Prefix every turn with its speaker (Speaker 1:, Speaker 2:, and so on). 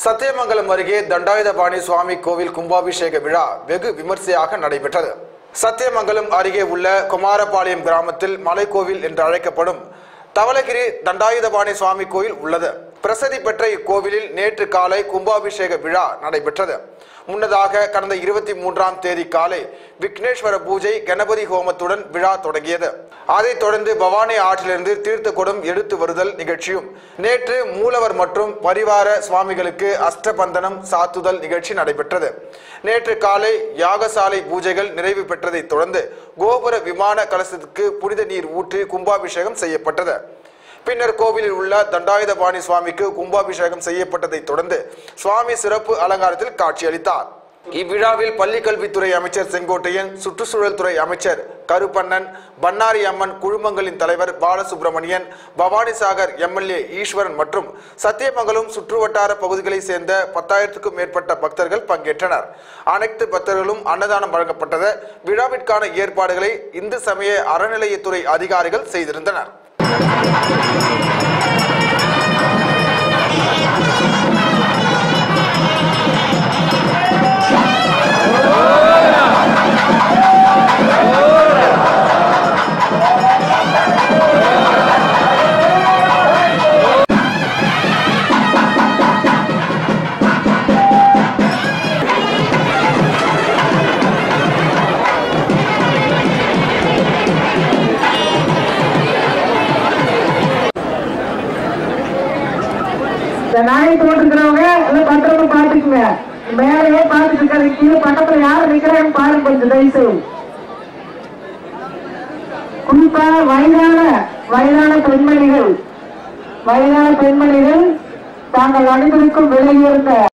Speaker 1: சத்தியமங்கலம் அருகே தண்டாயுதபாணி சுவாமி கோவில் கும்பாபிஷேக விழா வெகு விமர்சையாக நடைபெற்றது சத்தியமங்கலம் அருகே உள்ள குமாரபாளையம் கிராமத்தில் மலைக்கோவில் என்று அழைக்கப்படும் தவளகிரி தண்டாயுதபாணி சுவாமி கோயில் உள்ளது பிரசித்தி பெற்ற இக்கோவிலில் நேற்று காலை கும்பாபிஷேக விழா நடைபெற்றது முன்னதாக கடந்த இருபத்தி மூன்றாம் தேதி காலை விக்னேஸ்வர பூஜை கணபதி ஹோமத்துடன் விழா தொடங்கியது அதைத் தொடர்ந்து பவானி ஆற்றிலிருந்து தீர்த்த குடம் எடுத்து வருதல் நிகழ்ச்சியும் நேற்று மூலவர் மற்றும் பரிவார சுவாமிகளுக்கு அஷ்டபந்தனம் சாத்துதல் நிகழ்ச்சி நடைபெற்றது நேற்று காலை யாகசாலை பூஜைகள் நிறைவு பெற்றதைத் தொடர்ந்து கோபுர விமான கலசத்துக்கு புனித நீர் ஊற்றி கும்பாபிஷேகம் செய்யப்பட்டது பின்னர் கோவிலில் உள்ள தண்டாயுதபாணி சுவாமிக்கு கும்பாபிஷேகம் செய்யப்பட்டதைத் தொடர்ந்து சுவாமி சிறப்பு அலங்காரத்தில் காட்சியளித்தார் இவ்விழாவில் பள்ளிக்கல்வித்துறை அமைச்சர் செங்கோட்டையன் சுற்றுச்சூழல் துறை அமைச்சர் கருப்பண்ணன் பன்னாரி அம்மன் குழுமங்களின் தலைவர் பாலசுப்ரமணியன் பவானிசாகர் எம்எல்ஏ ஈஸ்வரன் மற்றும் சத்தியமங்கலம் சுற்றுவட்டார பகுதிகளைச் சேர்ந்த பத்தாயிரத்துக்கும் மேற்பட்ட பக்தர்கள் பங்கேற்றனர் அனைத்து பக்தர்களும் அன்னதானம் வழங்கப்பட்டது விழாவிற்கான ஏற்பாடுகளை இந்து சமய அறநிலையத்துறை அதிகாரிகள் செய்திருந்தனர்
Speaker 2: இந்த நாயை போட்டுக்கிறவங்க எல்லாம் பத்திரமா பாத்துக்குங்க மேலேயே பாத்துட்டு இருக்காது கீழே பக்கத்துல யாரு நிக்கிறாங்க பாருங்க கொஞ்சம் தயவு செய்து குறிப்பா வயதான வயதான பெண்மணிகள் வயதான பெண்மணிகள் தாங்கள் அனைவருக்கும் விலகி இருந்த